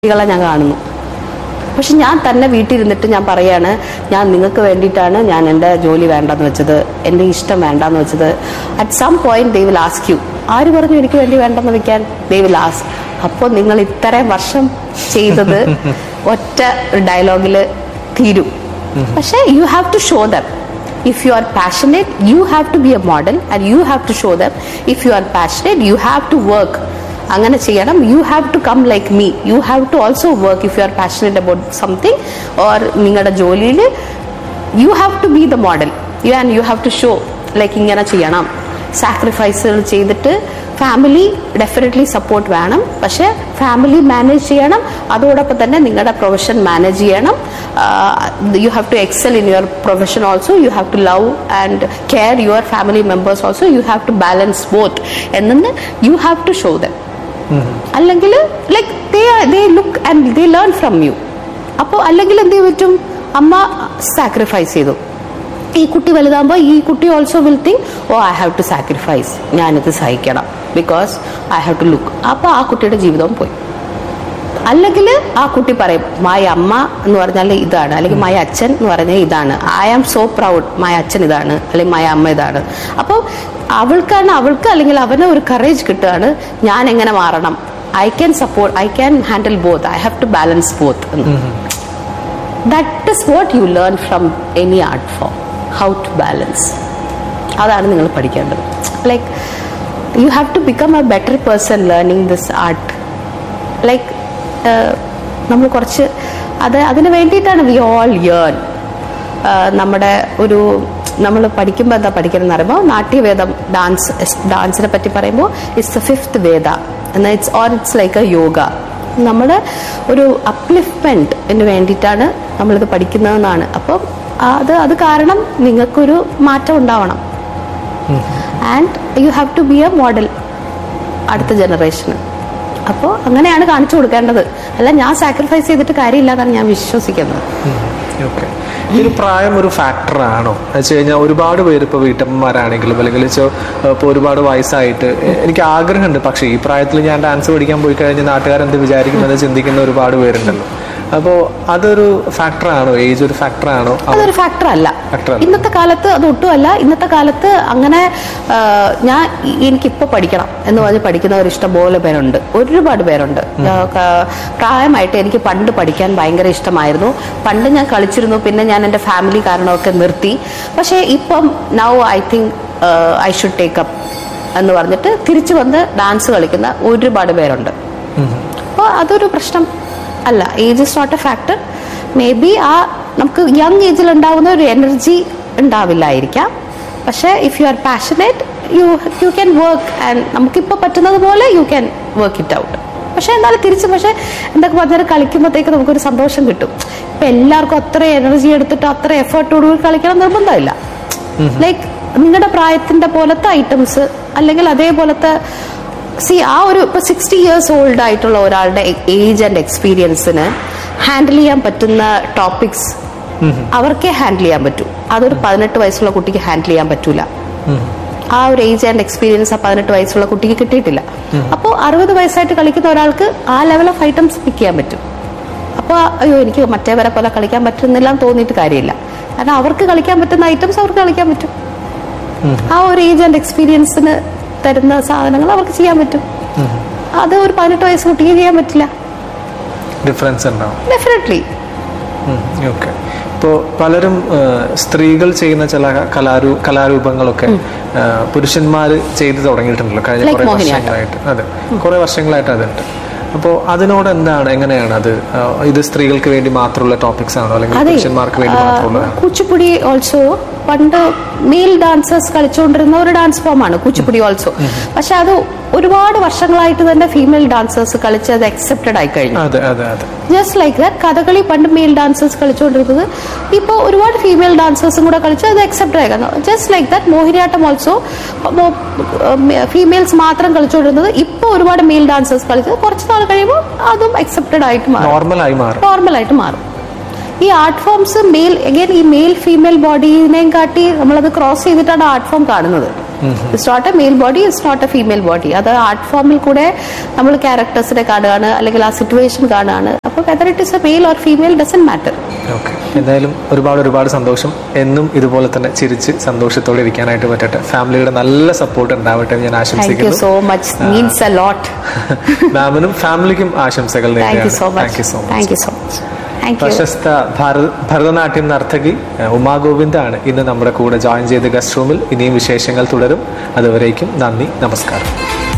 കുട്ടികളെ ഞാൻ കാണുന്നു പക്ഷെ ഞാൻ തന്നെ വീട്ടിൽ ഇരുന്നിട്ട് ഞാൻ പറയാണ് ഞാൻ നിങ്ങൾക്ക് വേണ്ടിയിട്ടാണ് ഞാൻ എൻ്റെ ജോലി വേണ്ടെന്ന് വെച്ചത് എൻ്റെ ഇഷ്ടം വേണ്ടെന്ന് വെച്ചത് at some point they will ask you ആര് പറഞ്ഞു എനിക്ക് വേണ്ടി വേണ്ടെന്ന് വെക്കാൻ ദേ വിൽ ആസ്ക് അപ്പോൾ നിങ്ങൾ ഇത്രയും വർഷം ചെയ്തത് ഒറ്റ ഡയലോഗിൽ തീരും പക്ഷേ you have to show them if you are passionate you have to be a model and you have to show them if you are passionate you have to work അങ്ങനെ ചെയ്യണം you have to come like me you have to also work if you are passionate about something or നിങ്ങളുടെ ജോലിയിൽ you have to be the model you and you have to show like ഇങ്ങനെ ചെയ്യണം സാക്രിഫൈസുകൾ ചെയ്തിട്ട് family definitely support വേണം പക്ഷെ family manage ചെയ്യണം അതോടൊപ്പം തന്നെ നിങ്ങളുടെ പ്രൊഫഷൻ മാനേജ് ചെയ്യണം you have to excel in your profession also you have to love and care your family members also you have to balance both എന്നു you have to show them അല്ലെങ്കിൽ like they they look and they learn from you അപ്പോൾ അല്ലെങ്കിൽ എന്ത് ചെയ്യാൻ പറ്റും അമ്മ sacrifice ചെയ്തു ഈ കുട്ടി വലുതാകുമ്പോൾ ഈ കുട്ടി also will think oh I have to sacrifice ഞാനിത് സഹിക്കണം because I have to look അപ്പോൾ ആ കുട്ടിയുടെ ജീവിതവും പോയി അല്ലെങ്കിൽ ആ കുട്ടി പറയും മായ അമ്മ എന്ന് പറഞ്ഞാൽ ഇതാണ് അല്ലെങ്കിൽ മായ അച്ഛൻ എന്ന് പറഞ്ഞാൽ ഇതാണ് ഐ ആം സോ പ്രൗഡ് മായ അച്ഛൻ ഇതാണ് അല്ലെങ്കിൽ മായ അമ്മ ഇതാണ് അപ്പോൾ അവൾക്കാണ് അവൾക്ക് അല്ലെങ്കിൽ അവന് ഒരു കറേജ് കിട്ടുകയാണ് ഞാൻ എങ്ങനെ മാറണം I can support I can handle both I have to balance both that is what you learn from any art form how to balance അതാണ് നിങ്ങൾ പഠിക്കേണ്ടത് like you have to become a better person learning this art like നമ്മൾ കുറച്ച് അത് അതിന് വേണ്ടിയിട്ടാണ് we all യേൺ നമ്മുടെ ഒരു നമ്മൾ പഠിക്കുമ്പോൾ എന്താ പഠിക്കണമെന്ന് പറയുമ്പോൾ നാട്യവേദം ഡാൻസ് ഡാൻസിനെ പറ്റി പറയുമ്പോൾ ഇറ്റ്സ് ദ ഫിഫ്ത്ത് വേദ എന്നാൽ it's or it's like a yoga നമ്മുടെ ഒരു അപ്ലിഫ്റ്റ്മെൻറ്റിന് വേണ്ടിയിട്ടാണ് നമ്മളിത് പഠിക്കുന്നതെന്നാണ് അപ്പം അത് അത് കാരണം നിങ്ങൾക്കൊരു മാറ്റം ഉണ്ടാവണം and you have to be a model അടുത്ത ജനറേഷന് അപ്പോൾ അങ്ങനെയാണ് കാണിച്ചു കൊടുക്കേണ്ടത് അല്ല ഞാൻ സാക്രിഫൈസ് ചെയ്തിട്ട് കാര്യമില്ല എന്നാണ് ഞാൻ വിശ്വസിക്കുന്നത് ഓക്കെ ഇതിൽ പ്രായം ഒരു ഫാക്ടറാണോ എന്ന് വെച്ച് കഴിഞ്ഞാൽ ഒരുപാട് പേര് ഇപ്പോൾ വീട്ടമ്മമാരാണെങ്കിലും അല്ലെങ്കിൽ ഇപ്പോൾ ഒരുപാട് വയസ്സായിട്ട് എ- എനിക്ക് ആഗ്രഹമുണ്ട് പക്ഷേ ഈ പ്രായത്തിൽ ഞാൻ ഡാൻസ് പഠിക്കാൻ പോയി കഴിഞ്ഞാൽ നാട്ടുകാരെന്ത് വിചാരിക്കുമെന്ന് ചിന്തിക്കുന്ന ഒരുപാട് പേരുണ്ടല്ലോ അപ്പോൾ അതൊരു ഫാക്ടറാണോ ഏജ് ഒരു ഫാക്ടറാണോ അതൊരു ഫാക്ടർ അല്ല Factor അല്ല. ഇന്നത്തെ കാലത്ത് അത് ഒട്ടുമല്ല ഇന്നത്തെ കാലത്ത് അങ്ങനെ ആ, ഞാൻ ഇ- എനിക്കിപ്പോ പഠിക്കണം എന്ന് പറഞ്ഞ് പഠിക്കുന്നവർ ഇഷ്ടംപോലെ പേരുണ്ട് ഒരുപാട് പേരുണ്ട് ആ, ക- പ്രായമായിട്ട് എനിക്ക് പണ്ട് പഠിക്കാൻ ഭയങ്കര ഇഷ്ടമായിരുന്നു പണ്ട് ഞാൻ കളിച്ചിരുന്നു പിന്നെ ഞാൻ എൻ്റെ ഫാമിലി കാരണമൊക്കെ നിർത്തി പക്ഷേ ഇപ്പം now I think I should take up എന്ന് പറഞ്ഞിട്ട് തിരിച്ചു വന്ന് ഡാൻസ് കളിക്കുന്ന ഒരുപാട് പേരുണ്ട് അപ്പോൾ അതൊരു പ്രശ്നം അല്ല age is not A factor may be ആ നമുക്ക് യങ് ഏജിൽ ഉണ്ടാവുന്ന ഒരു എനർജി ഉണ്ടാവില്ലായിരിക്കാം പക്ഷേ if you are passionate U you can work and നമുക്കിപ്പോൾ പറ്റുന്നത് പോലെ you can work it out പക്ഷേ എന്നാലും തിരിച്ച് പക്ഷേ എന്തൊക്കെ പറഞ്ഞാൽ കളിക്കുമ്പോഴത്തേക്ക് നമുക്കൊരു സന്തോഷം കിട്ടും ഇപ്പം എല്ലാവർക്കും അത്ര എനർജി എടുത്തിട്ട് അത്ര എഫേർട്ടോടുകൂടി കളിക്കണം നിർബന്ധമില്ല ലൈക്ക് നിങ്ങളുടെ പ്രായത്തിന്റെ പോലത്തെ ഐറ്റംസ് അല്ലെങ്കിൽ അതേപോലത്തെ സി ആ ഒരു ഇപ്പൊ സിക്സ്റ്റി ഇയേഴ്സ് ഓൾഡ് ആയിട്ടുള്ള ഒരാളുടെ ഏജ് ആൻഡ് എക്സ്പീരിയൻസിന് ഹാൻഡിൽ ചെയ്യാൻ പറ്റുന്ന ടോപ്പിക്സ് അവർക്കേ ഹാൻഡിൽ ചെയ്യാൻ പറ്റൂ അതൊരു പതിനെട്ട് വയസ്സുള്ള കുട്ടിക്ക് ഹാൻഡിൽ ചെയ്യാൻ പറ്റൂല ആ ഒരു ഏജ് ആൻഡ് എക്സ്പീരിയൻസ് ആ പതിനെട്ട് വയസ്സുള്ള കുട്ടിക്ക് കിട്ടിയിട്ടില്ല അപ്പോൾ അറുപത് വയസ്സായിട്ട് കളിക്കുന്ന ഒരാൾക്ക് ആ ലെവൽ ഓഫ് ഐറ്റംസ് പിക്ക് ചെയ്യാൻ പറ്റും അപ്പോൾ അയ്യോ എനിക്ക് മറ്റേവരെ പോലെ കളിക്കാൻ പറ്റുന്നില്ല എന്ന് തോന്നിയിട്ട് കാര്യമില്ല കാരണം അവർക്ക് കളിക്കാൻ പറ്റുന്ന ഐറ്റംസ് അവർക്ക് കളിക്കാൻ പറ്റും ആ ഒരു ഏജ് ആൻഡ് എക്സ്പീരിയൻസിന് തരുന്ന സാധനങ്ങൾ അവർക്ക് ചെയ്യാൻ പറ്റും അത് ഒരു പതിനെട്ട് വയസ്സ് കുട്ടിക്ക് ചെയ്യാൻ പറ്റില്ല ഡിഫറൻസ് ഉണ്ടാവും ഡെഫിനറ്റ്ലി ഓക്കെ ഇപ്പോൾ പലരും ആ, സ്ത്രീകൾ ചെയ്യുന്ന ചില കലാരൂ കലാരൂപങ്ങളൊക്കെ പുരുഷന്മാർ ചെയ്ത് തുടങ്ങിയിട്ടുണ്ടല്ലോ കഴിഞ്ഞ Like കുറേ മോഹിനിയാട്ടം. വർഷങ്ങളായിട്ട് അതെ കുറേ വർഷങ്ങളായിട്ട് അതുണ്ട് അപ്പോൾ അതിനോട് എന്താണ് എങ്ങനെയാണ് അത് ആ, ഇത് സ്ത്രീകൾക്ക് വേണ്ടി മാത്രമുള്ള ടോപ്പിക്സ് ആണോ അല്ലെങ്കിൽ അതെ പുരുഷന്മാർക്ക് വേണ്ടി മാത്രമുള്ളതാണ് കുച്ചിപ്പുടി ഓൾസോ പണ്ട് മെയിൽ ഡാൻസേഴ്സ് കളിച്ചുകൊണ്ടിരുന്ന ഒരു ഡാൻസ് ഫോമാണ് കുച്ചിപ്പുടി ഓൾസോ പക്ഷെ അത് ഒരുപാട് വർഷങ്ങളായിട്ട് തന്നെ ഫീമെയിൽ ഡാൻസേഴ്സ് കളിച്ച് അത് അക്സെപ്റ്റഡ് ആയി കഴിഞ്ഞു അതെ അതെ അതെ ജസ്റ്റ് ലൈക്ക് ദാറ്റ് കഥകളി പണ്ട് മെയിൽ ഡാൻസേഴ്സ് കളിച്ചുകൊണ്ടിരുന്നത് ഇപ്പോൾ ഒരുപാട് ഫീമെയിൽ ഡാൻസേഴ്സും കൂടെ കളിച്ച് അത് അക്സെപ്റ്റ് ആയിരുന്നു just like that Mohiniyattam also females മാത്രം കളിച്ചുകൊണ്ടിരുന്നത് ഇപ്പോൾ ഒരുപാട് മെയിൽ ഡാൻസേഴ്സ് കളിച്ചത് കുറച്ച് നാൾ കഴിയുമ്പോൾ അതും അക്സെപ്റ്റഡ് ആയിട്ട് മാറും നോർമലായി മാറും നോർമൽ ആയിട്ട് മാറും ഈ ആർട്ട് ഫോംസ് മെയിൽ അഗൈൻ ഈ മെയിൽ ഫീമെയിൽ ബോഡീനെയും കാട്ടി നമ്മളത് ക്രോസ് ചെയ്തിട്ടാണ് ആർട്ട് ഫോം കാണുന്നത് it's not a male body it's not a female body അത് ആർട്ട് ഫോമിൽ കൂടെ നമ്മൾ ക്യാരക്ടേഴ്സിനെ കാണുകയാണ് അല്ലെങ്കിൽ ആ സിറ്റുവേഷൻ കാണുകയാണ് അപ്പോൾ whether it is a male or female doesn't matter okay എന്തായാലും ഒരുപാട് ഒരുപാട് സന്തോഷം എന്നും ഇതുപോലെ തന്നെ ചിരിച്ച് സന്തോഷത്തോടെ ഇരിക്കാനായിട്ട് പറ്റട്ടെ ഫാമിലിയുടെ നല്ല സപ്പോർട്ട് ഉണ്ടാവട്ടെ എന്ന് ഞാൻ താങ്ക് യു ആശംസിക്കുന്നു so much means a lot മാമിനും ഫാമിലിക്കും ആശംസകൾ thank you so thank you much so much thank you so much thank you പ്രശസ്ത ഭാരത ഭരതനാട്യം നർത്തകി ഏഹ്, ഉമാ ഗോവിന്ദാണ് ഇന്ന് നമ്മുടെ കൂടെ ജോയിൻ ചെയ്ത് ഗസ്റ്റ് റൂമിൽ ഇനിയും വിശേഷങ്ങൾ തുടരും അതുവരേക്കും നന്ദി നമസ്കാരം